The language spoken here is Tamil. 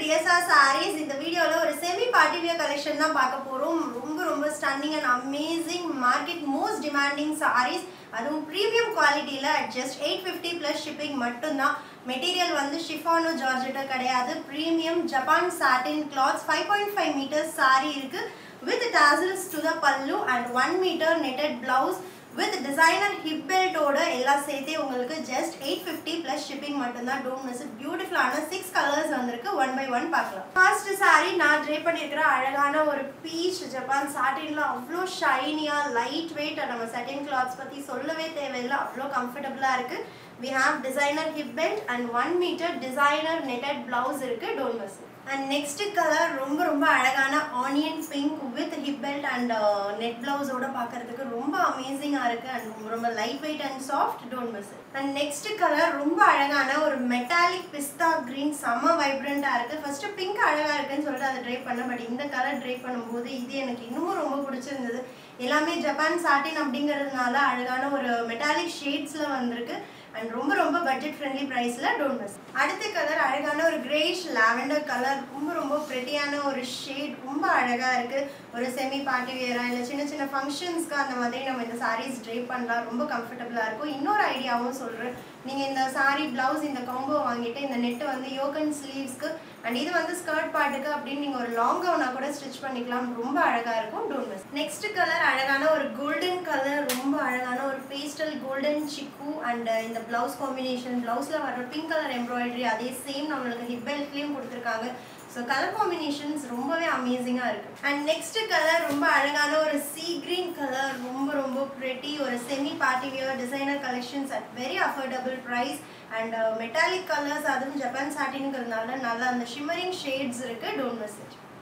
டிஎஸ்ஆர் sarees இந்த வீடியோவில் ஒரு செமி பார்ட்டி வியர் கலெக்ஷன் தான் பார்க்க போகிறோம் ரொம்ப ரொம்ப stunning and amazing market most demanding sarees அதுவும் ப்ரீமியம் குவாலிட்டியில் at just eight fifty plus shipping மட்டும்தான் மெட்டீரியல் வந்து ஷிஃபானோ ஜார்ஜெட்டோ கிடையாது premium Japan satin cloths five point five meters saree இருக்குது with tassels to the pallu and one meter netted blouse with designer hip பெல்ட்டோட எல்லாம் சேர்த்தே உங்களுக்கு just eight fifty plus shipping மட்டும்தான் டோன்ட் மிஸ் பியூட்டிஃபுல்லான சிக்ஸ் கலர்ஸ் வந்திருக்கு ஒன் பை ஒன் பார்க்கலாம் ஃபர்ஸ்ட் saree நான் ட்ரே பண்ணியிருக்கிற அழகான ஒரு பீச் ஜப்பான் சாட்டின்ல அவ்வளோ ஷைனியாக லைட் வெயிட் நம்ம செட்டின் கிளாத்ஸ் பற்றி சொல்லவே தேவையில்லை அவ்வளோ கம்ஃபர்டபுளாக இருக்குது we have designer hip belt and one meter designer netted blouse இருக்குது don't miss and next colour ரொம்ப ரொம்ப அழகான onion pink with hip belt and net பிளவுஸோட பார்க்கறதுக்கு ரொம்ப அமேசிங்காக இருக்குது அண்ட் ரொம்ப ரொம்ப light weight and soft don't miss and next colour ரொம்ப அழகான ஒரு மெட்டாலிக் பிஸ்தா க்ரீன் செம்ம வைப்ரண்ட்டாக இருக்குது ஃபஸ்ட்டு பிங்க் அழகாக இருக்குன்னு சொல்லிட்டு அதை ட்ரை பண்ணேன் பட் இந்த கலர் ட்ரை பண்ணும்போது இது எனக்கு இன்னமும் ரொம்ப பிடிச்சிருந்தது எல்லாமே ஜப்பான் சாட்டின் அப்படிங்கிறதுனால அழகான ஒரு மெட்டாலிக் ஷேட்ஸில் வந்திருக்கு அண்ட் ரொம்ப ரொம்ப பட்ஜெட் ஃப்ரெண்ட்லி ப்ரைஸில் டோன்ட் மிஸ் அடுத்த கலர் அழகான ஒரு கிரேஷ் லாவெண்டர் கலர் ரொம்ப ரொம்ப ப்ரெட்டியான ஒரு ஷேட் ரொம்ப அழகாக இருக்குது ஒரு செமி பார்ட்டி வியராக இல்லை சின்ன சின்ன ஃபங்க்ஷன்ஸ்க்கு அந்த மாதிரி நம்ம இந்த சாரீஸ் ட்ரை பண்ணலாம் ரொம்ப கம்ஃபர்டபுளாக இருக்கும் இன்னொரு ஐடியாவும் சொல்கிறேன் நீங்கள் இந்த சாரீ ப்ளவுஸ் இந்த காம்போ வாங்கிட்டு இந்த நெட்டு வந்து யோகன் ஸ்லீவ்ஸ்க்கு அண்ட் இது வந்து ஸ்கர்ட் பாட்டுக்கு அப்படின்னு நீங்கள் ஒரு லாங் கவுனாக கூட ஸ்டிச் பண்ணிக்கலாம் ரொம்ப அழகாக இருக்கும் டோன்ட் மிஸ் நெக்ஸ்ட் கலர் அழகான ஒரு கோல்டன் கலர் ரொம்ப அழகான ஒரு பேஸ்டல் கோல்டன் சிக்கு அண்ட் இந்த ப்ளவுஸ் காம்பினேஷன் ப்ளவுஸில் வர பிங்க் கலர் எம்ப்ராய்டரி அதே சேம் நம்மளுக்கு ஹிப் பெல்ட்லேயும் கொடுத்துருக்காங்க ஸோ கலர் காம்பினேஷன்ஸ் ரொம்பவே அமேசிங்காக இருக்குது அண்ட் நெக்ஸ்ட் கலர் ரொம்ப அழகான ஒரு சீ கிரீன் கலர் ரொம்ப ரொம்ப ப்ரெட்டி ஒரு semi party wear designer collections at very affordable price and metallic colours அதுவும் ஜப்பான் சாட்டினுங்கிறதுனால நல்லா அந்த ஷிம்மரிங் ஷேட்ஸ் இருக்குது டோன்ட் மிஸ் இட்